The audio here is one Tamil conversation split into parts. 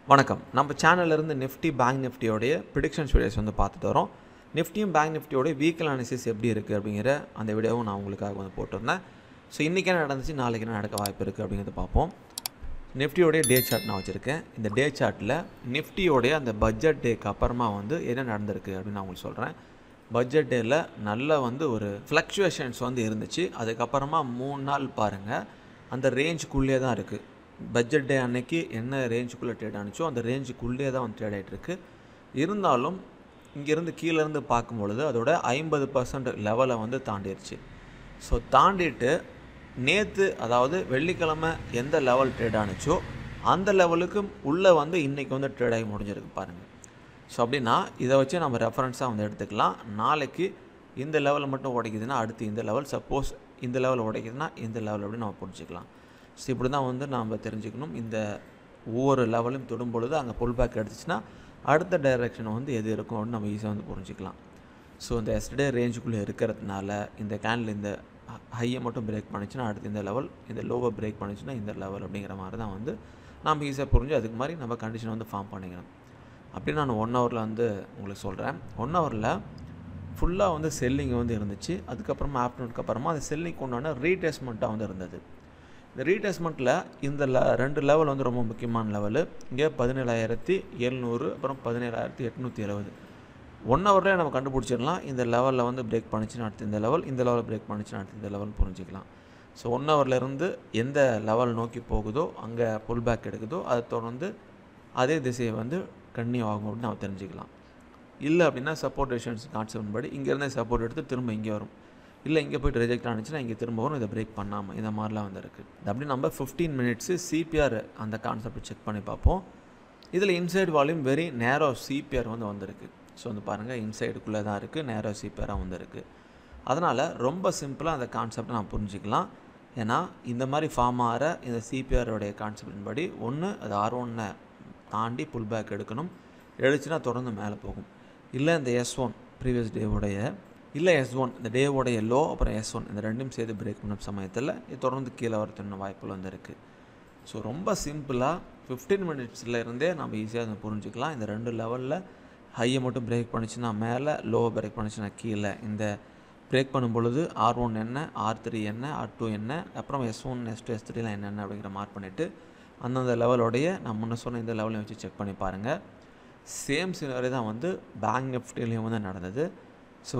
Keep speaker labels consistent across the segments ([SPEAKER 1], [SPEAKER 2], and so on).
[SPEAKER 1] வணக்கம் நம்ம சேனல்ல இருந்து நிஃப்டி பேங்க் நிஃப்டியோடைய ப்ரிடிக்ஷன்ஸ் வீடியோஸ் வந்து பார்த்துட்டு வரோம் நிஃப்டியும் பேங்க் நிஃப்டியோடைய வீக்கல் அனாலிசிஸ் எப்படி இருக்குது அப்படிங்கிற அந்த வீடியோவும் நான் உங்களுக்காக வந்து போட்டிருந்தேன் ஸோ இன்றைக்கி என்ன நடந்துச்சு நாளைக்கு என்ன நடக்க வாய்ப்பு இருக்குது அப்படிங்கிறத பார்ப்போம் நிஃப்டியோடைய டே சார்ட் நான் வச்சுருக்கேன் இந்த டே சார்ட்டில் நிஃப்டியோடைய அந்த பட்ஜெட் டேக்கு அப்புறமா வந்து என்ன நடந்திருக்கு அப்படின்னு நான் உங்களுக்கு சொல்கிறேன் பட்ஜெட் டேயில் நல்ல வந்து ஒரு ஃப்ளக்சுவேஷன்ஸ் வந்து இருந்துச்சு அதுக்கப்புறமா மூணு நாள் பாருங்கள் அந்த ரேஞ்சுக்குள்ளே தான் இருக்குது பட்ஜெட் டே அன்னைக்கு என்ன ரேஞ்சுக்குள்ளே ட்ரேட் ஆனிச்சோ அந்த ரேஞ்சுக்குள்ளே தான் வந்து ட்ரேட் ஆகிட்டுருக்கு இருந்தாலும் இங்கேருந்து கீழேருந்து பார்க்கும்பொழுது அதோட ஐம்பது பர்சன்ட் லெவலை வந்து தாண்டிடுச்சு ஸோ தாண்டிட்டு நேற்று அதாவது வெள்ளிக்கிழமை எந்த லெவல் ட்ரேட் ஆனிச்சோ அந்த லெவலுக்கு உள்ளே வந்து இன்றைக்கி வந்து ட்ரேட் ஆகி முடிஞ்சிருக்கு பாருங்கள் ஸோ அப்படின்னா இதை வச்சு நம்ம ரெஃபரன்ஸாக வந்து எடுத்துக்கலாம் நாளைக்கு இந்த லெவலில் மட்டும் உடைக்குதுன்னா அடுத்து இந்த லெவல் சப்போஸ் இந்த லெவல் உடைக்குதுன்னா இந்த லெவல் அப்படின்னு நம்ம புரிஞ்சுக்கலாம் ஸோ இப்படி தான் வந்து நாம் தெரிஞ்சுக்கணும் இந்த ஒவ்வொரு லெவலும் தொடும் பொழுது அங்கே புல் பேக் எடுத்துச்சுன்னா அடுத்த டைரெக்ஷன் வந்து எது இருக்கும் அப்படின்னு நம்ம ஈஸியாக வந்து புரிஞ்சுக்கலாம் ஸோ இந்த எஸ்டே ரேஞ்சுக்குள்ளே இருக்கிறதுனால இந்த கேண்டில் இந்த ஹையை மட்டும் பிரேக் பண்ணிச்சுன்னா அடுத்து இந்த லெவல் இந்த லோவை பிரேக் பண்ணிச்சுன்னா இந்த லெவல் அப்படிங்கிற மாதிரி தான் வந்து நம்ம ஈஸியாக புரிஞ்சு அதுக்கு மாதிரி நம்ம கண்டிஷன் வந்து ஃபார்ம் பண்ணிக்கணும் அப்படி நான் ஒன் ஹவரில் வந்து உங்களுக்கு சொல்கிறேன் ஒன் ஹவரில் ஃபுல்லாக வந்து செல்லிங் வந்து இருந்துச்சு அதுக்கப்புறமா ஆஃப்டர்நூனுக்கு அப்புறமா அந்த செல்லிங் உண்டான ரீடெஸ்ட்மெண்ட்டாக வந்து இருந்தது இந்த ரீடெஸ்ட்மெண்ட்டில் இந்த ல ரெண்டு லெவல் வந்து ரொம்ப முக்கியமான லெவலு இங்கே பதினேழாயிரத்தி எழுநூறு அப்புறம் பதினேழாயிரத்தி எட்நூற்றி எழுபது ஒன் ஹவர்லேயே நம்ம கண்டுபிடிச்சிடலாம் இந்த லெவலில் வந்து பிரேக் பண்ணிச்சுன்னா அடுத்து இந்த லெவல் இந்த லெவலில் பிரேக் பண்ணிச்சுன்னா அடுத்து இந்த லெவல் புரிஞ்சிக்கலாம் ஸோ ஒன் ஹவர்லேருந்து எந்த லெவல் நோக்கி போகுதோ அங்கே புல் பேக் எடுக்குதோ அதை தொடர்ந்து அதே திசையை வந்து கன்னியூ ஆகும் அப்படின்னு நம்ம தெரிஞ்சுக்கலாம் இல்லை அப்படின்னா சப்போர்ட் ரெஷன்ஸ் கான்செப்ட் படி இங்கேருந்தே சப்போர்ட் எடுத்து திரும்ப இங்கே வரும் இல்லை இங்கே போய்ட்டு ரிஜெக்ட் ஆனிச்சுன்னா இங்கே திரும்ப வரும் இதை பிரேக் பண்ணாமல் இந்த மாதிரிலாம் வந்து இருக்குது அப்படி நம்ம ஃபிஃப்டீன் மினிட்ஸு சிபிஆர் அந்த கான்செப்ட் செக் பண்ணி பார்ப்போம் இதில் inside volume very narrow CPR வந்து வந்திருக்கு ஸோ வந்து பாருங்கள் இன்சைடுக்குள்ளே தான் இருக்குது நேரோ சிபிஆராக வந்திருக்கு அதனால் ரொம்ப சிம்பிளாக அந்த கான்செப்டை நான் புரிஞ்சுக்கலாம் ஏன்னா இந்த மாதிரி ஃபார்ம் ஆகிற இந்த சிபிஆரோடைய கான்செப்டின் படி ஒன்று அது ஆர் ஒன்னை தாண்டி புல் பேக் எடுக்கணும் எடுத்துன்னா தொடர்ந்து மேலே போகும் இல்லை இந்த எஸ் ஒன் ப்ரீவியஸ் டேவுடைய இல்லை எஸ் ஒன் இந்த டேவோடைய லோ அப்புறம் எஸ் ஒன் இந்த ரெண்டும் சேர்த்து பிரேக் பண்ண சமயத்தில் இது தொடர்ந்து கீழே வரத்துன்னு வாய்ப்புகள் வந்து இருக்குது ஸோ ரொம்ப சிம்பிளாக ஃபிஃப்டீன் மினிட்ஸில் இருந்தே நம்ம ஈஸியாக அதை புரிஞ்சுக்கலாம் இந்த ரெண்டு லெவலில் ஹையை மட்டும் பிரேக் பண்ணிச்சுன்னா மேலே லோவை பிரேக் பண்ணிச்சுன்னா கீழே இந்த பிரேக் பண்ணும் பொழுது ஆர் ஒன் என்ன ஆர் த்ரீ என்ன ஆர் டூ என்ன அப்புறம் S one S two S த்ரீலாம் என்னென்ன அப்படிங்கிற மார்க் பண்ணிவிட்டு அந்தந்த லெவலோடைய நான் முன்ன சொன்ன இந்த லெவலையும் வச்சு செக் பண்ணி பாருங்கள் சேம் சினரி தான் வந்து பேங்க் நிஃப்டிலையும் வந்து நடந்தது ஸோ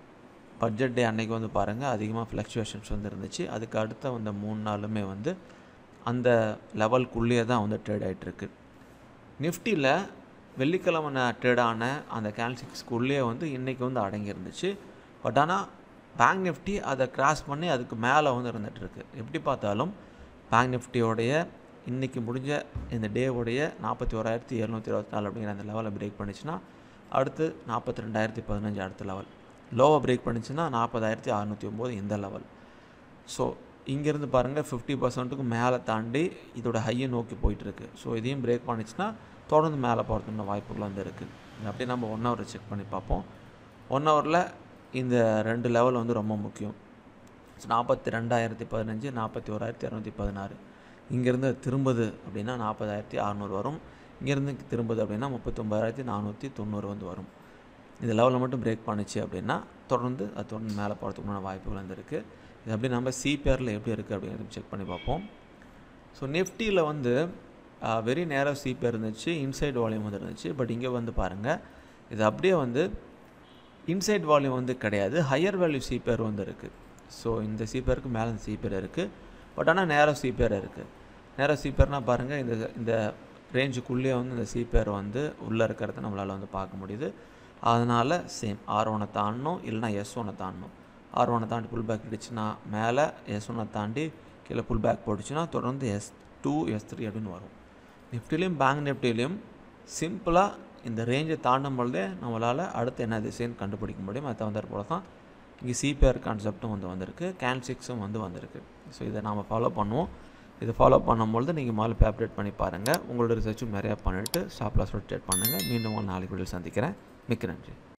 [SPEAKER 1] பட்ஜெட் டே அன்னைக்கு வந்து பாருங்கள் அதிகமாக ஃப்ளக்சுவேஷன்ஸ் வந்து இருந்துச்சு அதுக்கு அடுத்த வந்த மூணு நாளுமே வந்து அந்த லெவல்குள்ளேயே தான் வந்து ட்ரேட் ஆகிட்டுருக்கு நிஃப்டியில் வெள்ளிக்கிழமை ட்ரேட் ஆன அந்த கேல்சிக்ஸ்குள்ளேயே வந்து இன்றைக்கி வந்து அடங்கியிருந்துச்சு பட் ஆனால் பேங்க் நிஃப்டி அதை கிராஸ் பண்ணி அதுக்கு மேலே வந்து இருந்துகிட்ருக்கு எப்படி பார்த்தாலும் பேங்க் நிஃப்டியோடைய இன்றைக்கி முடிஞ்ச இந்த டேவுடைய நாற்பத்தி ஓராயிரத்தி எழுநூற்றி இருபத்தி நாலு அப்படிங்கிற அந்த லெவலை பிரேக் பண்ணிச்சுன்னா அடுத்து நாற்பத்தி ரெண்டாயிரத்தி பதினஞ்சு அடுத்த லெவல் லோவை பிரேக் பண்ணிச்சுன்னா நாற்பதாயிரத்தி அறநூற்றி ஒம்பது இந்த லெவல் ஸோ இங்கேருந்து பாருங்கள் ஃபிஃப்டி பர்சன்ட்டுக்கு மேலே தாண்டி இதோட ஹையை நோக்கி போயிட்டுருக்கு ஸோ இதையும் பிரேக் பண்ணிச்சுன்னா தொடர்ந்து மேலே போகிறதுக்கு வாய்ப்புகள் வந்து இருக்குது அப்படியே நம்ம ஒன் ஹவர் செக் பண்ணி பார்ப்போம் ஒன் ஹவரில் இந்த ரெண்டு லெவல் வந்து ரொம்ப முக்கியம் ஸோ நாற்பத்தி ரெண்டாயிரத்தி பதினஞ்சு நாற்பத்தி ஓராயிரத்தி இரநூத்தி பதினாறு இங்கேருந்து திரும்புது அப்படின்னா நாற்பதாயிரத்தி அறநூறு வரும் இங்கேருந்து திரும்புது அப்படின்னா முப்பத்தொம்பதாயிரத்தி நானூற்றி தொண்ணூறு வந்து வரும் இந்த லெவலில் மட்டும் பிரேக் பண்ணிச்சு அப்படின்னா தொடர்ந்து அது தொடர்ந்து மேலே போகிறதுக்குமான வாய்ப்புகள் வந்து இருக்குது இது அப்படி நம்ம சிபிஆரில் எப்படி இருக்குது அப்படிங்கிறது செக் பண்ணி பார்ப்போம் ஸோ நிஃப்டியில் வந்து வெரி நேராக சிபிஆர் இருந்துச்சு இன்சைட் வால்யூம் வந்து இருந்துச்சு பட் இங்கே வந்து பாருங்கள் இது அப்படியே வந்து இன்சைட் வால்யூம் வந்து கிடையாது ஹையர் வேல்யூ சிபிஆர் வந்து இருக்குது ஸோ இந்த சிபிஆருக்கு மேலே இந்த சிபிஆர் இருக்குது பட் ஆனால் நேரோ சிபிஆர் இருக்குது நேரோ சிபிஆர்னால் பாருங்கள் இந்த இந்த ரேஞ்சுக்குள்ளேயே வந்து இந்த சிபிஆர் வந்து உள்ளே இருக்கிறத நம்மளால் வந்து பார்க்க முடியுது அதனால் சேம் ஆர் ஒனை தாண்டணும் இல்லைனா எஸ் ஒனை தாண்டணும் ஆர் ஒனை தாண்டி புல் பேக் இடிச்சுன்னா மேலே எஸ் ஒனை தாண்டி கீழே புல் பேக் போட்டுச்சுன்னா தொடர்ந்து எஸ் டூ எஸ் த்ரீ அப்படின்னு வரும் நிஃப்டிலையும் பேங்க் நிஃப்டிலையும் சிம்பிளாக இந்த ரேஞ்சை தாண்டும் பொழுதே நம்மளால் அடுத்து என்ன திசைன்னு கண்டுபிடிக்க முடியும் அதை தகுந்த போல தான் இங்கே சிபிஆர் கான்செப்டும் வந்து வந்திருக்கு கேன்சிக்ஸும் வந்து வந்திருக்கு ஸோ இதை நாம் ஃபாலோ பண்ணுவோம் இதை ஃபாலோ பண்ணும்பொழுது நீங்கள் முதல்ல பேப்ரேட் பண்ணி பாருங்கள் உங்களோட ரிசர்ச்சும் நிறையா பண்ணிவிட்டு ஸ்டாப் லாஸ் ரொட்டேட் பண்ணுங்கள் மீண்டும் நாளைக்கு வீடியோ சந்திக்கிறேன் மிக்க நன்றி